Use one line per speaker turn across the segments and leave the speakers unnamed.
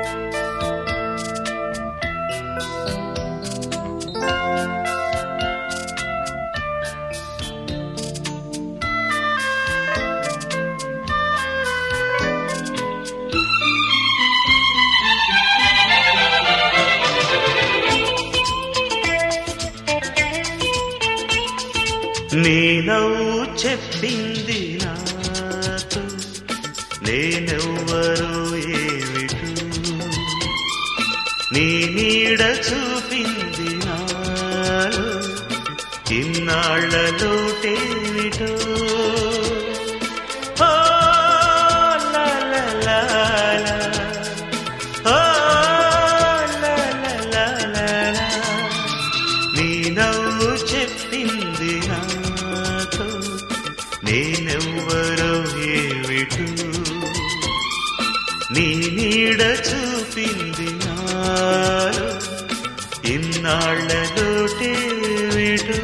నీ నవ్వు చెప్పింది నాతో నేనెవ్వరు ఏమిటు నీ నీడ చూపింది నాలో ఇన్నాళ్లలోటేమిటో ఓ లా లా లా లా. ఓ లా లా లా లా లా. నీ నవ్వు చెప్పింది నాతో నేనెవ్వరో ఏమిటు నీ నీడ చూపింది నాలో ఇన్నాళ్లలోటేమిటు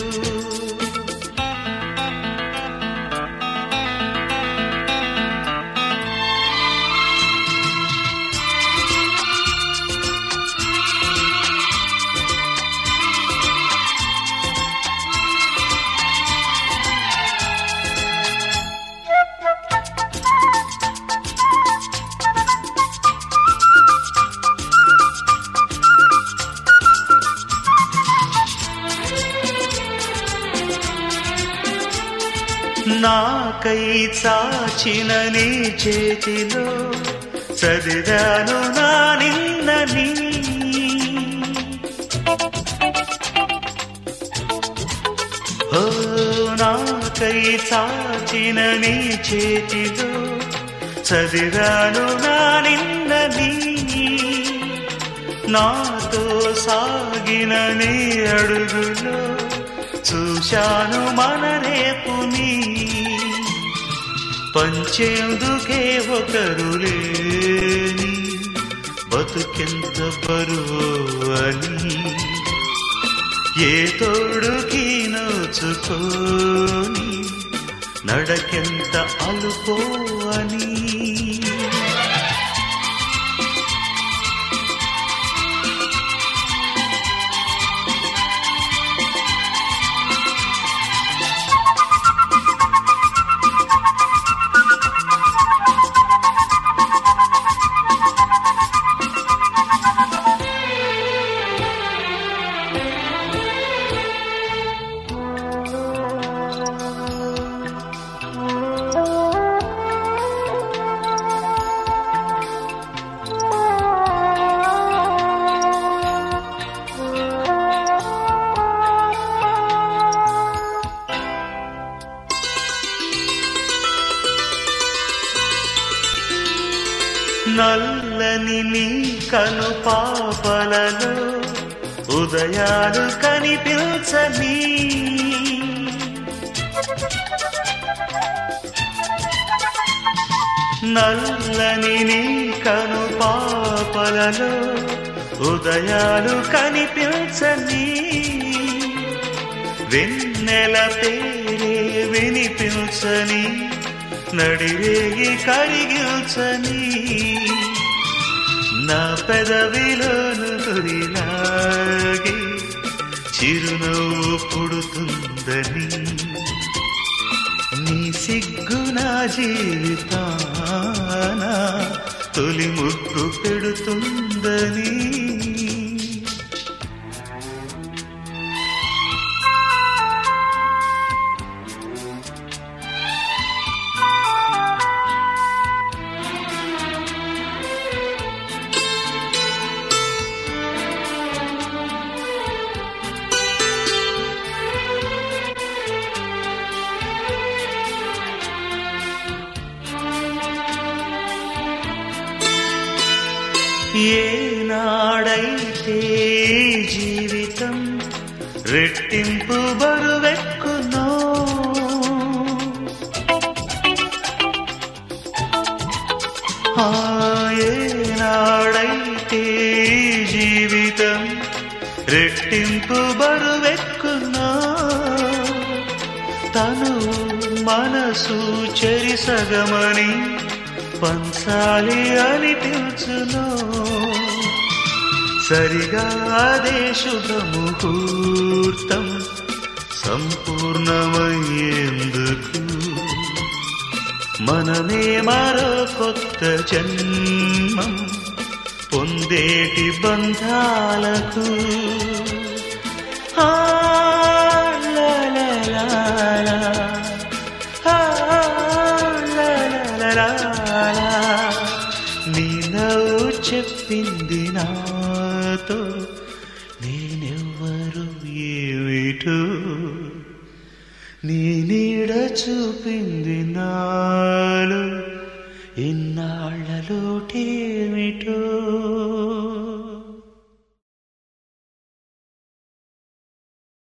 నాకై చాచిన నీ చేతిలో చదివాను నా నిన్న నీ ఓ నాకై చాచిన నీ చేతిలో చదివాను నా నిన్న నీ నాతో సాగిన నీ అడుగులో చూశాను మన రేపుని పంచేందుకే ఒకరు లేని బతుకెంత బరువు అని ఏ తోడుకి నోచుకోని నడకెంత అలుపో అని నల్లని నీ కను పాపలలో ఉదయాలు కనిపించని నల్లని నీ కను పాపలలో ఉదయాలు కనిపించని వెన్నెల పేరే వినిపించని నడిరేగి కరిగిల్చని నా పెదవిలోను తొలిలాగి చిరునవ్వు పుడుతుందని నీ సిగ్గు నా జీవితాన తొలి ముగ్గు పెడుతుందని ఏనాడైతే జీవితం రెట్టింపు బరువెక్కునో ఆ ఏనాడైతే జీవితం రెట్టింపు బరువెక్కునో తను మనసు చెరిసగమని పంచాలి అనిపించును సరిగా అదే శుభముహూర్తం సంపూర్ణమయ్యేందుకు మనమే మరో కొత్త జన్మం పొందేటి బంధాలకు ఆ, లా, లా, లా, లా. ఆ, లా, లా, లా, లా. నీ నవ్వు చెప్పింది నాతో నేనెవ్వరు ఏమిటో నీ నీడ చూపింది నాలో ఇన్నాళ్ళలోటేమిటో